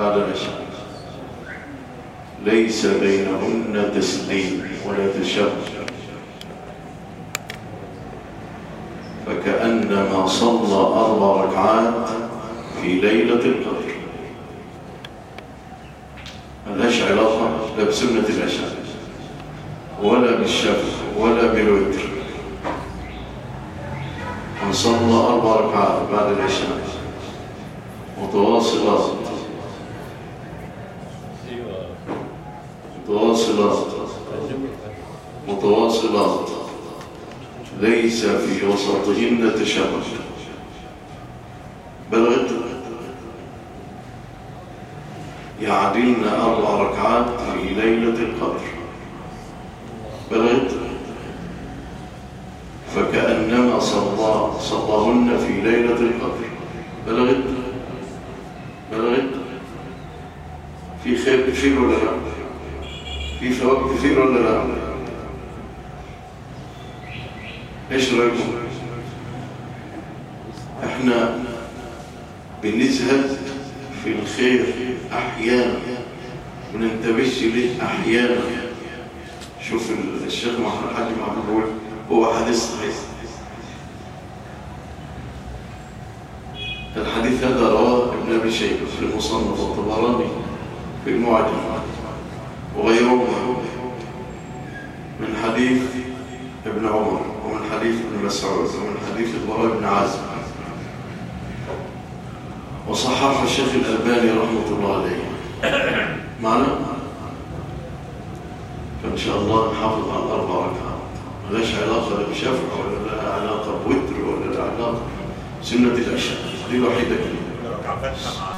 بعد العشاء ليس بينهن تسليم ولا تشبه فكأنما صلى أربع ركعات في ليلة القدر ملهاش علاقة لا بسنة العشاء ولا بالشفع ولا بالوتر من صلى أربع ركعات بعد العشاء متواصلات متواصلات متواصلات ليس في وسطهن تشابه بلغت يعدلن أربع ركعات في ليلة القدر بلغت فكأنما صلى صلاهن في ليلة القدر بلغت بلغت في خير كثير ولا لا في ثواب كثير ولا لا ايش رايكم احنا بنزهد في الخير احيانا ما ننتبهش ليه احيانا شوف الشيخ محمد حاج محمد بيقول هو حديث صحيح الحديث هذا رواه ابن ابي شيبه في المصنف الطبراني في المعجم وغيرهما من حديث ابن عمر ومن حديث ابن مسعود ومن حديث البراء بن عازم وصححه الشيخ الألباني رحمة الله عليه معنا فإن شاء الله نحافظ على الأربع ركعات ملاش علاقة لا بشفع ولا لا علاقة بوتر ولا لا علاقة سنة العشاء دي الوحيدة كده